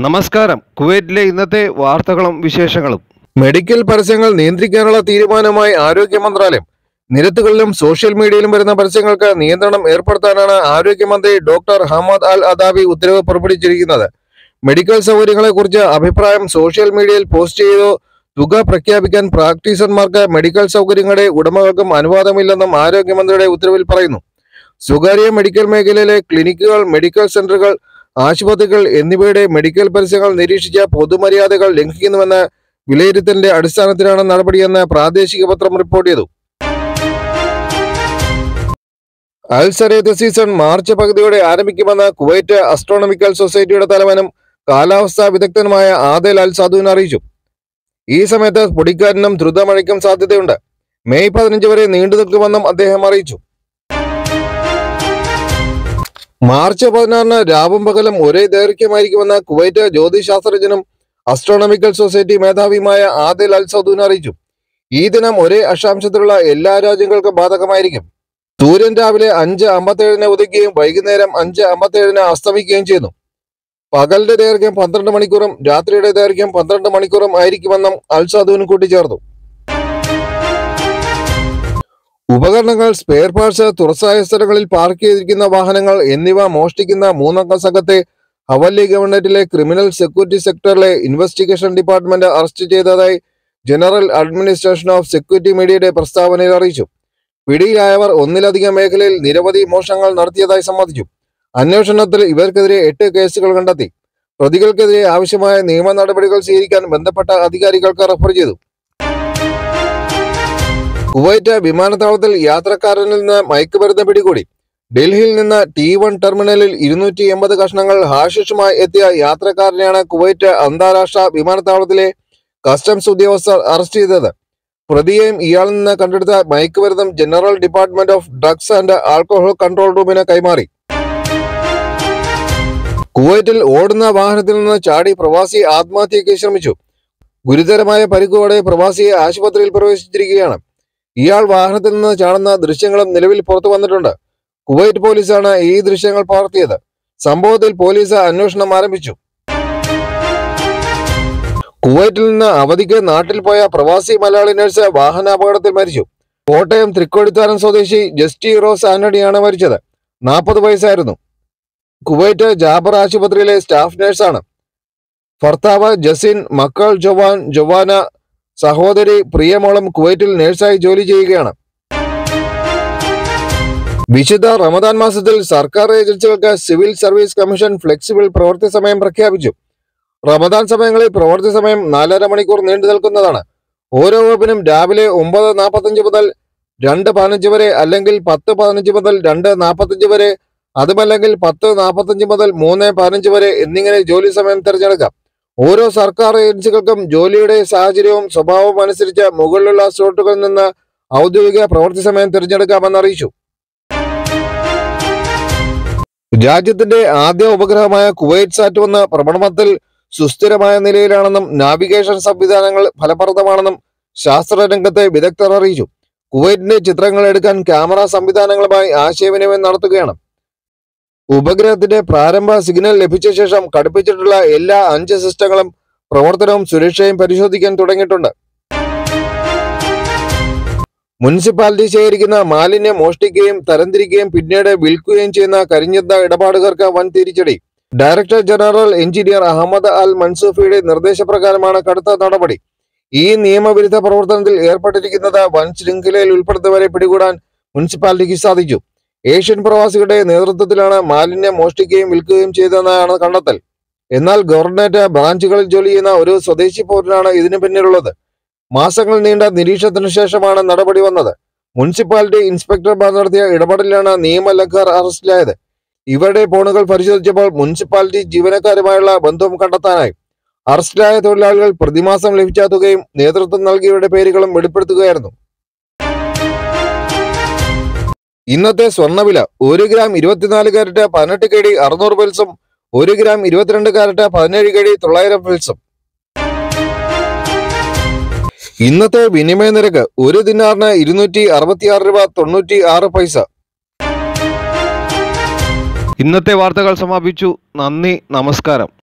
നമസ്കാരം കുവൈറ്റിലെ ഇന്നത്തെ വാർത്തകളും വിശേഷങ്ങളും മെഡിക്കൽ പരസ്യങ്ങൾ നിയന്ത്രിക്കാനുള്ള തീരുമാനമായി ആരോഗ്യ മന്ത്രാലയം നിരത്തുകളിലും സോഷ്യൽ മീഡിയയിലും വരുന്ന പരസ്യങ്ങൾക്ക് നിയന്ത്രണം ഏർപ്പെടുത്താനാണ് ആരോഗ്യമന്ത്രി ഡോക്ടർ ഹമദ് അൽ അദാബി ഉത്തരവ് പുറപ്പെടുവിച്ചിരിക്കുന്നത് മെഡിക്കൽ സൗകര്യങ്ങളെക്കുറിച്ച് അഭിപ്രായം സോഷ്യൽ മീഡിയയിൽ പോസ്റ്റ് ചെയ്തോ തുക പ്രഖ്യാപിക്കാൻ പ്രാക്ടീസർമാർക്ക് മെഡിക്കൽ സൗകര്യങ്ങളുടെ ഉടമകൾക്കും അനുവാദമില്ലെന്നും ആരോഗ്യമന്ത്രിയുടെ ഉത്തരവിൽ പറയുന്നു സ്വകാര്യ മെഡിക്കൽ മേഖലയിലെ ക്ലിനിക്കുകൾ മെഡിക്കൽ സെന്ററുകൾ ആശുപത്രികൾ എന്നിവയുടെ മെഡിക്കൽ പരസ്യങ്ങൾ നിരീക്ഷിച്ച പൊതുമര്യാദകൾ ലംഘിക്കുന്നുവെന്ന് വിലയിരുത്തലിന്റെ അടിസ്ഥാനത്തിലാണ് നടപടിയെന്ന് പ്രാദേശിക പത്രം റിപ്പോർട്ട് ചെയ്തു അൽ സരേത്ത് സീസൺ മാർച്ച് പകുതിയോടെ ആരംഭിക്കുമെന്ന് കുവൈറ്റ് അസ്ട്രോണമിക്കൽ സൊസൈറ്റിയുടെ തലവനും കാലാവസ്ഥാ വിദഗ്ധനുമായ ആദേൽ അൽ സാദുവിൻ അറിയിച്ചു ഈ സമയത്ത് പൊടിക്കാറ്റിനും ദ്രുതമഴയ്ക്കും സാധ്യതയുണ്ട് മെയ് പതിനഞ്ച് വരെ നീണ്ടു നിൽക്കുമെന്നും അദ്ദേഹം അറിയിച്ചു മാർച്ച് പതിനാറിന് രാവും പകലും ഒരേ ദൈർഘ്യമായിരിക്കുമെന്ന് കുവൈറ്റ് ജ്യോതിശാസ്ത്രജ്ഞനും അസ്ട്രോണമിക്കൽ സൊസൈറ്റി മേധാവിയുമായ ആദിൽ അൽ സൗദൂൻ അറിയിച്ചു ഈ ദിനം ഒരേ അക്ഷാംശത്തിലുള്ള എല്ലാ രാജ്യങ്ങൾക്കും ബാധകമായിരിക്കും സൂര്യൻ രാവിലെ അഞ്ച് അമ്പത്തേഴിന് ഉദിക്കുകയും വൈകുന്നേരം അഞ്ച് അമ്പത്തേഴിന് അസ്തമിക്കുകയും ചെയ്യുന്നു പകലിന്റെ ദൈർഘ്യം പന്ത്രണ്ട് മണിക്കൂറും രാത്രിയുടെ ദൈർഘ്യം പന്ത്രണ്ട് മണിക്കൂറും ആയിരിക്കുമെന്നും അൽ സദൂൻ കൂട്ടിച്ചേർത്തു ഉപകരണങ്ങൾ സ്പെയർ പാർട്സ് തുറസായ സ്ഥലങ്ങളിൽ പാർക്ക് ചെയ്തിരിക്കുന്ന വാഹനങ്ങൾ എന്നിവ മോഷ്ടിക്കുന്ന മൂന്നംഗ സംഘത്തെ ഹവല്ലി ഗവൺമെന്റിലെ ക്രിമിനൽ സെക്യൂരിറ്റി സെക്ടറിലെ ഇൻവെസ്റ്റിഗേഷൻ ഡിപ്പാർട്ട്മെന്റ് അറസ്റ്റ് ചെയ്തതായി ജനറൽ അഡ്മിനിസ്ട്രേഷൻ ഓഫ് സെക്യൂരിറ്റി മീഡിയയുടെ പ്രസ്താവനയിൽ അറിയിച്ചു പിടിയിലായവർ ഒന്നിലധികം മേഖലയിൽ നിരവധി മോഷണങ്ങൾ നടത്തിയതായി സമ്മതിച്ചു അന്വേഷണത്തിൽ ഇവർക്കെതിരെ എട്ട് കേസുകൾ കണ്ടെത്തി പ്രതികൾക്കെതിരെ ആവശ്യമായ നിയമ നടപടികൾ സ്വീകരിക്കാൻ ബന്ധപ്പെട്ട അധികാരികൾക്ക് റഫർ ചെയ്തു കുവൈറ്റ് വിമാനത്താവളത്തിൽ യാത്രക്കാരനിൽ നിന്ന് മയക്കുമരുന്ന് പിടികൂടി ഡൽഹിയിൽ നിന്ന് ടി വൺ ടെർമിനലിൽ ഇരുന്നൂറ്റി എൺപത് കഷ്ണങ്ങൾ ഹാഷിഷുമായി എത്തിയ യാത്രക്കാരനെയാണ് കുവൈറ്റ് അന്താരാഷ്ട്ര വിമാനത്താവളത്തിലെ കസ്റ്റംസ് ഉദ്യോഗസ്ഥർ അറസ്റ്റ് ചെയ്തത് പ്രതിയെയും ഇയാളിൽ നിന്ന് കണ്ടെടുത്ത മയക്കുമരുന്നും general department of drugs and alcohol control റൂമിന് കൈമാറി കുവൈറ്റിൽ ഓടുന്ന വാഹനത്തിൽ നിന്ന് ചാടി പ്രവാസി ആത്മഹത്യയ്ക്ക് ശ്രമിച്ചു ഗുരുതരമായ പരിക്കോടെ പ്രവാസിയെ ആശുപത്രിയിൽ പ്രവേശിച്ചിരിക്കുകയാണ് ഇയാൾ വാഹനത്തിൽ നിന്ന് ചാടുന്ന ദൃശ്യങ്ങളും നിലവിൽ പുറത്തു വന്നിട്ടുണ്ട് കുവൈറ്റ് പോലീസാണ് ഈ ദൃശ്യങ്ങൾ പകർത്തിയത് സംഭവത്തിൽ പോലീസ് അന്വേഷണം ആരംഭിച്ചു കുവൈറ്റിൽ നിന്ന് അവധിക്ക് നാട്ടിൽ പോയ പ്രവാസി മലയാളി നഴ്സ് വാഹനാപകടത്തിൽ മരിച്ചു കോട്ടയം തൃക്കോടിത്താനം സ്വദേശി ജസ്റ്റി റോസ് ആന്റണിയാണ് മരിച്ചത് നാൽപ്പത് വയസ്സായിരുന്നു കുവൈറ്റ് ജാബർ ആശുപത്രിയിലെ സ്റ്റാഫ് നഴ്സാണ് ഭർത്താവ് ജസിൻ മക്കൾ ജവാൻ ജവാന സഹോദരി പ്രിയമോളും കുവൈറ്റിൽ നഴ്സായി ജോലി ചെയ്യുകയാണ് വിശുദ്ധ റമദാൻ മാസത്തിൽ സർക്കാർ ഏജൻസികൾക്ക് സിവിൽ സർവീസ് കമ്മീഷൻ ഫ്ലെക്സിബിൾ പ്രവൃത്തി സമയം പ്രഖ്യാപിച്ചു റമദാൻ സമയങ്ങളിൽ പ്രവൃത്തി സമയം നാലര മണിക്കൂർ നീണ്ടു നിൽക്കുന്നതാണ് ഓരോ വകുപ്പിനും രാവിലെ ഒമ്പത് നാൽപ്പത്തഞ്ച് മുതൽ രണ്ട് പതിനഞ്ച് വരെ അല്ലെങ്കിൽ പത്ത് പതിനഞ്ച് മുതൽ രണ്ട് നാൽപ്പത്തഞ്ച് വരെ അതുമല്ലെങ്കിൽ പത്ത് നാൽപ്പത്തഞ്ച് മുതൽ മൂന്ന് പതിനഞ്ച് വരെ എന്നിങ്ങനെ ജോലി സമയം തിരഞ്ഞെടുക്കാം ഓരോ സർക്കാർ ഏജൻസികൾക്കും ജോലിയുടെ സാഹചര്യവും സ്വഭാവവും അനുസരിച്ച് മുകളിലുള്ള സ്ലോട്ടുകളിൽ നിന്ന് ഔദ്യോഗിക പ്രവൃത്തി സമയം തിരഞ്ഞെടുക്കാമെന്ന് അറിയിച്ചു രാജ്യത്തിന്റെ ആദ്യ ഉപഗ്രഹമായ കുവൈറ്റ് സാറ്റ് വന്ന ഭ്രമണപഥത്തിൽ സുസ്ഥിരമായ നിലയിലാണെന്നും നാവിഗേഷൻ സംവിധാനങ്ങൾ ഫലപ്രദമാണെന്നും ശാസ്ത്ര രംഗത്തെ വിദഗ്ധർ അറിയിച്ചു കുവൈറ്റിന്റെ ചിത്രങ്ങൾ എടുക്കാൻ ക്യാമറ സംവിധാനങ്ങളുമായി ആശയവിനിമയം നടത്തുകയാണ് ഉപഗ്രഹത്തിന്റെ പ്രാരംഭ സിഗ്നൽ ലഭിച്ച ശേഷം ഘടിപ്പിച്ചിട്ടുള്ള എല്ലാ അഞ്ച് സിസ്റ്റങ്ങളും പ്രവർത്തനവും സുരക്ഷയും പരിശോധിക്കാൻ തുടങ്ങിയിട്ടുണ്ട് മുനിസിപ്പാലിറ്റി ശേഖരിക്കുന്ന മാലിന്യം മോഷ്ടിക്കുകയും തരംതിരിക്കുകയും പിന്നീട് വിൽക്കുകയും ചെയ്യുന്ന കരിഞ്ഞെത്ത ഇടപാടുകാർക്ക് വൻ തിരിച്ചടി director general engineer Ahmed Al മൻസൂഫിയുടെ നിർദ്ദേശപ്രകാരമാണ് കടുത്ത നടപടി ഈ നിയമവിരുദ്ധ പ്രവർത്തനത്തിൽ ഏർപ്പെട്ടിരിക്കുന്നത് വൻ ശൃംഖലയിൽ ഉൾപ്പെടുന്നവരെ പിടികൂടാൻ മുനിസിപ്പാലിറ്റിക്ക് സാധിച്ചു ഏഷ്യൻ പ്രവാസികളുടെ നേതൃത്വത്തിലാണ് മാലിന്യം മോഷ്ടിക്കുകയും വിൽക്കുകയും ചെയ്തതെന്നാണ് കണ്ടെത്തൽ എന്നാൽ ഗവർണറേറ്റ് ബ്രാഞ്ചുകളിൽ ജോലി ചെയ്യുന്ന ഒരു സ്വദേശി പൗരനാണ് ഇതിനു പിന്നിലുള്ളത് മാസങ്ങൾ നീണ്ട നിരീക്ഷണത്തിനു ശേഷമാണ് നടപടി വന്നത് മുനിസിപ്പാലിറ്റി ഇൻസ്പെക്ടർമാർ നടത്തിയ ഇടപെടലിലാണ് നിയമലംഘകർ അറസ്റ്റിലായത് ഇവരുടെ ഫോണുകൾ പരിശോധിച്ചപ്പോൾ മുനിസിപ്പാലിറ്റി ജീവനക്കാരുമായുള്ള ബന്ധവും കണ്ടെത്താനായി അറസ്റ്റിലായ തൊഴിലാളികൾ പ്രതിമാസം ലഭിച്ച തുകയും നേതൃത്വം നൽകിയവരുടെ പേരുകളും വെളിപ്പെടുത്തുകയായിരുന്നു ഇന്നത്തെ സ്വർണ്ണവില ഒരു ഗ്രാം ഇരുപത്തിനാല് കാരറ്റ് പതിനെട്ട് കെ ഡി അറുന്നൂറ് പെൽസും ഒരു ഗ്രാം ഇരുപത്തിരണ്ട് കാരറ്റ് പതിനേഴ് കെ ഡി തൊള്ളായിരം പെൽസും ഇന്നത്തെ വിനിമയ നിരക്ക് ഒരു ദിനാറിന് ഇരുന്നൂറ്റി അറുപത്തിയാറ് രൂപ തൊണ്ണൂറ്റി ആറ് പൈസ ഇന്നത്തെ വാർത്തകൾ സമാപിച്ചു നന്ദി നമസ്കാരം